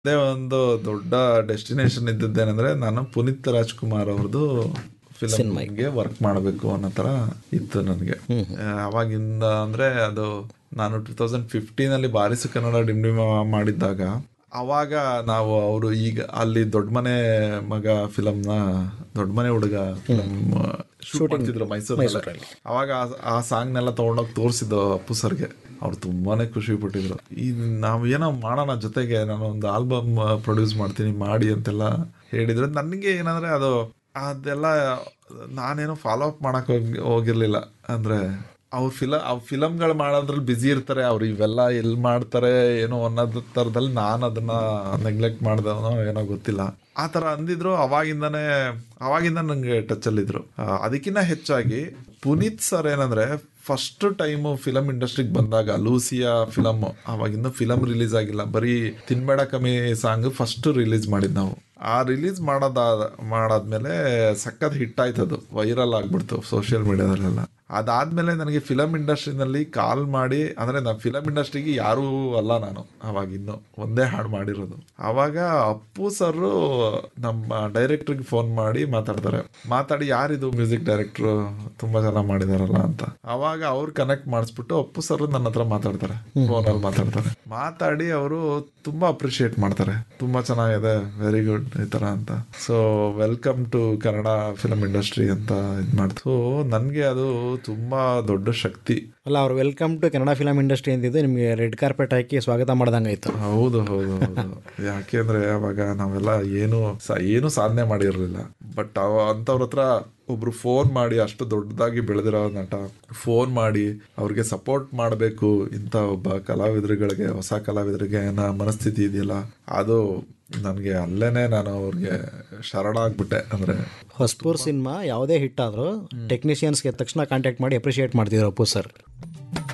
ಅದೇ ಒಂದು ದೊಡ್ಡ ಡೆಸ್ಟಿನೇಷನ್ ಇದ್ದದ್ದೇನೆಂದ್ರೆ ನಾನು ಪುನೀತ್ ರಾಜ್ಕುಮಾರ್ ಅವ್ರದ್ದು ಫಿಲಮ್ಗೆ ವರ್ಕ್ ಮಾಡಬೇಕು ಅನ್ನೋ ತರ ಇತ್ತು ನನಗೆ ಅವಾಗಿಂದ ಅಂದ್ರೆ ಅದು ನಾನು ಟೂ ತೌಸಂಡ್ ಫಿಫ್ಟೀನ್ ಅಲ್ಲಿ ಬಾರಿಸು ಕನ್ನಡ ಡಿಂಡಿಮ ಮಾಡಿದ್ದಾಗ ಅವಾಗ ನಾವು ಅವರು ಈಗ ಅಲ್ಲಿ ದೊಡ್ಡ ಮನೆ ಮಗ ಫಿಲಮ್ನ ದೊಡ್ಡ ಮನೆ ಹುಡುಗ ಫಿಲಮ್ ಶೂಟ್ ಮಾಡ್ತಿದ್ರು ಮೈಸೂರಲ್ಲಿ ಅವಾಗ ಆ- ಆ ಸಾಂಗ್ನೆಲ್ಲ ತಗೊಂಡೋಗಿ ತೋರಿಸಿದ್ದು ಅಪ್ಪು ಸರ್ಗೆ ಅವ್ರು ತುಂಬಾನೇ ಖುಷಿ ಪಟ್ಟಿದ್ರು ಈ ನಾವು ಏನೋ ಮಾಡೋಣ ಜೊತೆಗೆ ನಾನು ಒಂದು ಆಲ್ಬಮ್ ಪ್ರೊಡ್ಯೂಸ್ ಮಾಡ್ತೀನಿ ಮಾಡಿ ಅಂತೆಲ್ಲ ಹೇಳಿದ್ರು ನನಗೆ ಏನಂದ್ರೆ ಅದು ಅದೆಲ್ಲ ನಾನೇನೋ ಫಾಲೋ ಅಪ್ ಮಾಡಕ್ ಹೋಗಿ ಹೋಗಿರ್ಲಿಲ್ಲ ಅಂದ್ರೆ ಅವ್ರ ಫಿಲ ಅವ್ರ ಫಿಲಮ್ಗಳು ಮಾಡೋದ್ರಲ್ಲಿ ಬ್ಯುಸಿ ಇರ್ತಾರೆ ಅವ್ರು ಇವೆಲ್ಲ ಎಲ್ಲಿ ಮಾಡ್ತಾರೆ ಏನೋ ಅನ್ನೋದ್ ಥರದಲ್ಲಿ ನಾನು ಅದನ್ನ ನೆಗ್ಲೆಕ್ಟ್ ಮಾಡ್ದವನೋ ಏನೋ ಗೊತ್ತಿಲ್ಲ ಆ ಥರ ಅಂದಿದ್ರು ಅವಾಗಿಂದನೇ ಅವಾಗಿಂದ ನಂಗೆ ಟಚಲ್ಲಿದ್ರು ಅದಕ್ಕಿಂತ ಹೆಚ್ಚಾಗಿ ಪುನೀತ್ ಸರ್ ಏನಂದ್ರೆ ಫಸ್ಟ್ ಟೈಮ್ ಫಿಲಮ್ ಇಂಡಸ್ಟ್ರಿಗೆ ಬಂದಾಗ ಲೂಸಿಯಾ ಫಿಲಮ್ ಅವಾಗಿಂದ ಫಿಲಮ್ ರಿಲೀಸ್ ಆಗಿಲ್ಲ ಬರೀ ತಿನ್ಬೇಡ ಕಮ್ಮಿ ಸಾಂಗ್ ಫಸ್ಟ್ ರಿಲೀಸ್ ಮಾಡಿದ್ ನಾವು ಆ ರಿಲೀಸ್ ಮಾಡೋದಾದ ಮಾಡಾದ್ಮೇಲೆ ಸಖತ್ ಹಿಟ್ ಆಯ್ತು ಅದು ವೈರಲ್ ಆಗ್ಬಿಡ್ತು ಸೋಷಿಯಲ್ ಮೀಡಿಯಾದಲ್ಲೆಲ್ಲ ಅದಾದ್ಮೇಲೆ ನನಗೆ ಫಿಲಮ್ ಇಂಡಸ್ಟ್ರಿನಲ್ಲಿ ಕಾಲ್ ಮಾಡಿ ಅಂದ್ರೆ ನಾನು ಫಿಲಮ್ ಇಂಡಸ್ಟ್ರಿಗೆ ಯಾರೂ ಅಲ್ಲ ನಾನು ಅವಾಗ ಇನ್ನು ಒಂದೇ ಹಾಡು ಮಾಡಿರೋದು ಅವಾಗ ಅಪ್ಪು ಸರ್ ನಮ್ಮ ಡೈರೆಕ್ಟರ್ಗೆ ಫೋನ್ ಮಾಡಿ ಮಾತಾಡ್ತಾರೆ ಮಾತಾಡಿ ಯಾರಿದು ಮ್ಯೂಸಿಕ್ ಡೈರೆಕ್ಟ್ರು ತುಂಬಾ ಚೆನ್ನಾಗಿ ಮಾಡಿದಾರಲ್ಲ ಅಂತ ಅವಾಗ ಅವ್ರು ಕನೆಕ್ಟ್ ಮಾಡಿಸ್ಬಿಟ್ಟು ಅಪ್ಪು ಸರ್ ನನ್ನ ಹತ್ರ ಮಾತಾಡ್ತಾರೆ ಫೋನಲ್ಲಿ ಮಾತಾಡ್ತಾರೆ ಮಾತಾಡಿ ಅವರು ತುಂಬಾ ಅಪ್ರಿಶಿಯೇಟ್ ಮಾಡ್ತಾರೆ ತುಂಬಾ ಚೆನ್ನಾಗಿದೆ ವೆರಿ ಗುಡ್ ಈ ತರ ಅಂತ so welcome to Kannada film industry ಅಂತ ಇದ್ ಮಾಡ್ತು ಸೊ ನನ್ಗೆ ಅದು ತುಂಬಾ ದೊಡ್ಡ ಶಕ್ತಿ ಅಲ್ಲ ಅವ್ರು welcome to Kannada film industry ಅಂತಿದ್ದು ನಿಮಗೆ ರೆಡ್ ಕಾರ್ಪೆಟ್ ಹಾಕಿ ಸ್ವಾಗತ ಮಾಡ್ದಂಗಾಯ್ತು ಹೌದು ಹೌದು ಹೌದು ಯಾಕೆಂದ್ರೆ ಅವಾಗ ನಾವೆಲ್ಲ ಏನು ಸ- ಏನು ಸಾಧನೆ ಮಾಡಿರ್ಲಿಲ್ಲ ಬಟ್ ಅವ ಅಂತವ್ರ ಹತ್ರ ಒಬ್ರು ಫೋನ್ ಮಾಡಿ ಅಷ್ಟು ದೊಡ್ಡದಾಗಿ ಬೆಳೆದಿರೋ ನಟ ಫೋನ್ ಮಾಡಿ ಅವ್ರಿಗೆ ಸಪೋರ್ಟ್ ಮಾಡಬೇಕು ಇಂಥ ಒಬ್ಬ ಕಲಾವಿದರುಗಳಿಗೆ ಹೊಸ ಕಲಾವಿದರಿಗೆ ಅನ್ನೋ ಮನಸ್ಥಿತಿ ಇದೆಯಲ್ಲ ಅದು ನನಗೆ ಅಲ್ಲೇನೆ ನಾನು ಅವ್ರಿಗೆ ಶರಣಾಗ್ಬಿಟ್ಟೆ ಅಂದ್ರೆ ಹೊಸಪೂರ್ ಸಿನಿಮಾ ಯಾವುದೇ ಹಿಟ್ ಆದರೂ ಟೆಕ್ನಿಷಿಯನ್ಸ್ಗೆ ತಕ್ಷಣ ಕಾಂಟ್ಯಾಕ್ಟ್ ಮಾಡಿ ಅಪ್ರಿಷಿಯೇಟ್ ಮಾಡ್ತಿದ್ರು ಅಪ್ಪು ಸರ್